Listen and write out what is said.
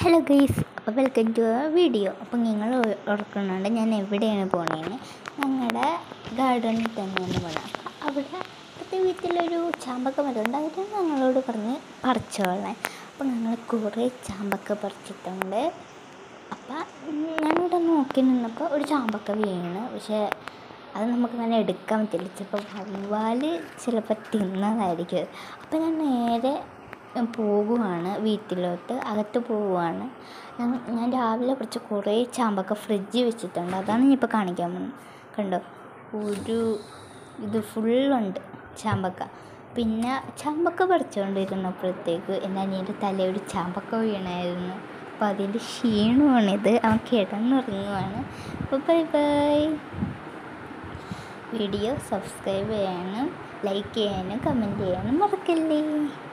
hello guys അപ്പോൾ welcome to ആ video അപ്പോൾ നിങ്ങൾ ഓർക്കുന്നുണ്ട് ഞാൻ എവിടെയാണ് പോണേന്ന് ഞങ്ങളുടെ ഗാർഡനിൽ തന്നെയാണ് പോണത് അപ്പോൾ അവിടെ അപ്പുറത്തെ വീട്ടിലൊരു ചാമ്പക്ക മരമുണ്ട് അവർ ഞങ്ങളോട് പറഞ്ഞ് പറിച്ചോളാൻ അപ്പോൾ ഞങ്ങൾ കുറേ ചാമ്പക്ക പറിച്ചിട്ടുണ്ട് അപ്പം ഞാനിവിടെ നോക്കി നിന്നപ്പോൾ ഒരു ചാമ്പക്ക വീണ് പക്ഷേ അത് നമുക്കങ്ങനെ എടുക്കാൻ പറ്റില്ല ചിലപ്പോൾ വവ്വാൽ ചിലപ്പോൾ തിന്നതായിരിക്കും അപ്പോൾ ഞാൻ നേരെ പോകുവാണ് വീട്ടിലോട്ട് അകത്ത് പോവുകയാണ് ഞാൻ ഞാൻ രാവിലെ കുറച്ച് കുറേ ചാമ്പക്ക ഫ്രിഡ്ജിൽ വെച്ചിട്ടുണ്ട് അതാണ് ഞാൻ ഇപ്പോൾ കാണിക്കാൻ പോകുന്നത് കണ്ടോ ഒരു ഇത് ഫുള്ളുണ്ട് ചാമ്പക്ക പിന്നെ ചാമ്പക്ക പറിച്ചുകൊണ്ടിരുന്നപ്പോഴത്തേക്ക് എൻ്റെ അനിയൻ്റെ തലയിൽ ഒരു ചാമ്പക്ക വീണായിരുന്നു അപ്പോൾ അതിൻ്റെ ക്ഷീണമാണിത് അവൻ കിടന്നുറങ്ങുവാണ് അപ്പോൾ ബൈ ബൈ വീഡിയോ സബ്സ്ക്രൈബ് ചെയ്യാനും ലൈക്ക് ചെയ്യാനും കമൻറ്റ് ചെയ്യാനും മറക്കല്ലേ